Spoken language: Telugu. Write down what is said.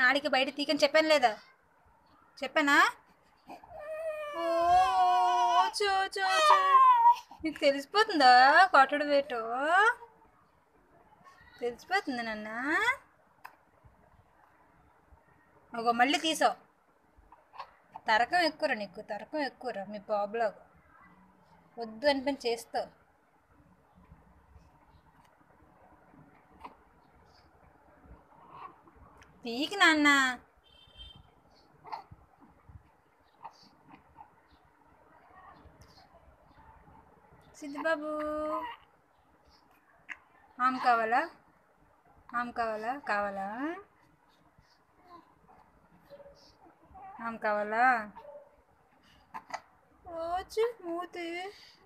నాడికి బయట తీకని చెప్పాను లేదా చెప్పానా ఓ చూ చూ చూ నీకు తెలిసిపోతుందా కొట్టడం వేటో తెలిసిపోతుంది నాన్న ఒక మళ్ళీ తీసో తరకం ఎక్కువరా నీకు తరకం ఎక్కువరా మీ బాబులో వద్దు అని పని చేస్తావు పీకి నాన్న సిద్ధిబాబు ఆమ్ కావాలా ఆమ్ కావాలా కావాలా ఆమ్ కావాలా ఓచి మూతి